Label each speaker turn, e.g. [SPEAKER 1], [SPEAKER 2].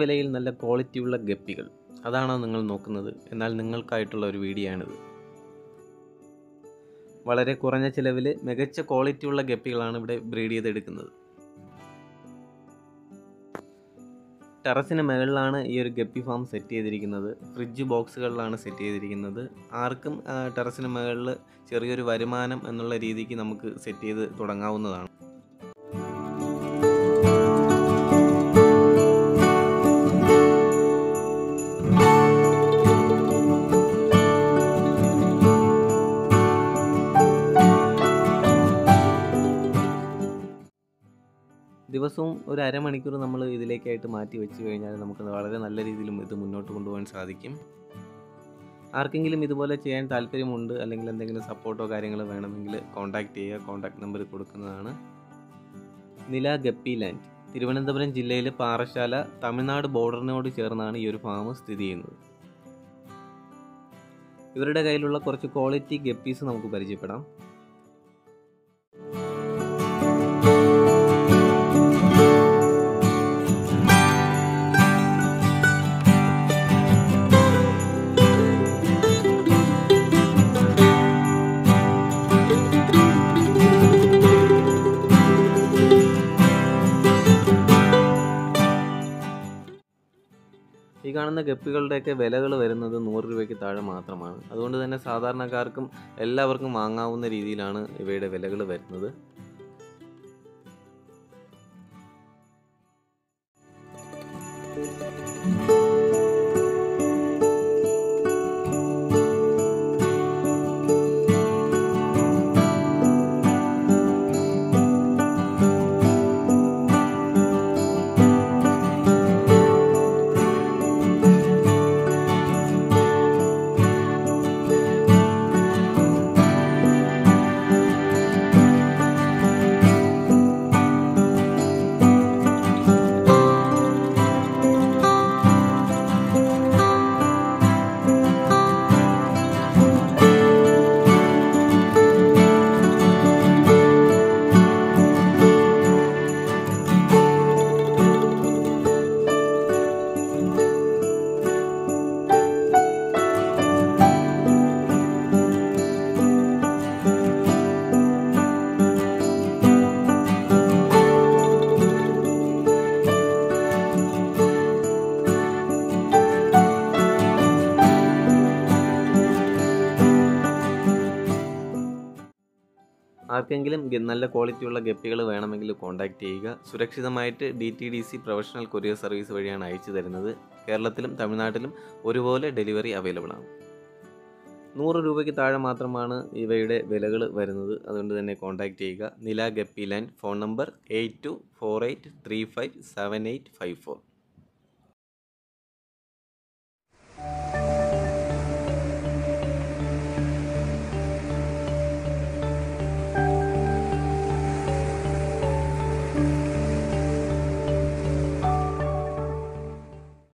[SPEAKER 1] വിലയിൽ നല്ല ക്വാളിറ്റിയുള്ള ഗപ്പികൾ അതാണോ നിങ്ങൾ നോക്കുന്നത് എന്നാൽ നിങ്ങൾക്കായിട്ടുള്ള ഒരു വീഡിയോ ആണിത് വളരെ കുറഞ്ഞ ചിലവിൽ മികച്ച ക്വാളിറ്റിയുള്ള ഗപ്പികളാണ് ഇവിടെ ബ്രീഡ് ചെയ്തെടുക്കുന്നത് ടെറസിന് മുകളിലാണ് ഈ ഒരു ഗപ്പി ഫാം സെറ്റ് ചെയ്തിരിക്കുന്നത് ഫ്രിഡ്ജ് ബോക്സുകളിലാണ് സെറ്റ് ചെയ്തിരിക്കുന്നത് ആർക്കും ആ, ടെറസിന് മുകളിൽ ചെറിയൊരു വരുമാനം എന്നുള്ള രീതിക്ക് നമുക്ക് സെറ്റ് ചെയ്ത് തുടങ്ങാവുന്നതാണ് ദിവസവും ഒരു അരമണിക്കൂർ നമ്മൾ ഇതിലേക്കായിട്ട് മാറ്റി വെച്ച് കഴിഞ്ഞാൽ നമുക്ക് വളരെ നല്ല രീതിയിലും ഇത് മുന്നോട്ട് കൊണ്ടുപോകാൻ സാധിക്കും ആർക്കെങ്കിലും ഇതുപോലെ ചെയ്യാൻ താല്പര്യമുണ്ട് അല്ലെങ്കിൽ എന്തെങ്കിലും സപ്പോർട്ടോ കാര്യങ്ങളോ വേണമെങ്കിൽ കോൺടാക്റ്റ് ചെയ്യുക കോൺടാക്ട് നമ്പർ കൊടുക്കുന്നതാണ് നില ഗപ്പി ലാൻഡ് തിരുവനന്തപുരം ജില്ലയിലെ പാറശാല തമിഴ്നാട് ബോർഡറിനോട് ചേർന്നാണ് ഈ ഒരു ഫാം സ്ഥിതി ചെയ്യുന്നത് ഇവരുടെ കയ്യിലുള്ള കുറച്ച് ക്വാളിറ്റി ഗപ്പീസ് നമുക്ക് പരിചയപ്പെടാം ഈ കാണുന്ന ഗപ്പികളുടെയൊക്കെ വിലകൾ വരുന്നത് നൂറ് രൂപയ്ക്ക് താഴെ മാത്രമാണ് അതുകൊണ്ട് തന്നെ സാധാരണക്കാർക്കും എല്ലാവർക്കും വാങ്ങാവുന്ന രീതിയിലാണ് ഇവയുടെ വിലകൾ വരുന്നത് ആർക്കെങ്കിലും ഗ- നല്ല ക്വാളിറ്റിയുള്ള ഗപ്പികൾ വേണമെങ്കിൽ കോൺടാക്റ്റ് ചെയ്യുക സുരക്ഷിതമായിട്ട് D T D C professional courier service വഴിയാണ് അയച്ചു തരുന്നത് കേരളത്തിലും തമിഴ്നാട്ടിലും ഒരുപോലെ ഡെലിവറി അവൈലബിൾ ആണ് നൂറ് രൂപയ്ക്ക് താഴെ മാത്രമാണ് ഇവയുടെ വിലകൾ വരുന്നത് അതുകൊണ്ട് തന്നെ കോൺടാക്റ്റ് ചെയ്യുക നില ഗപ്പി land phone number eight two four eight three five seven eight five four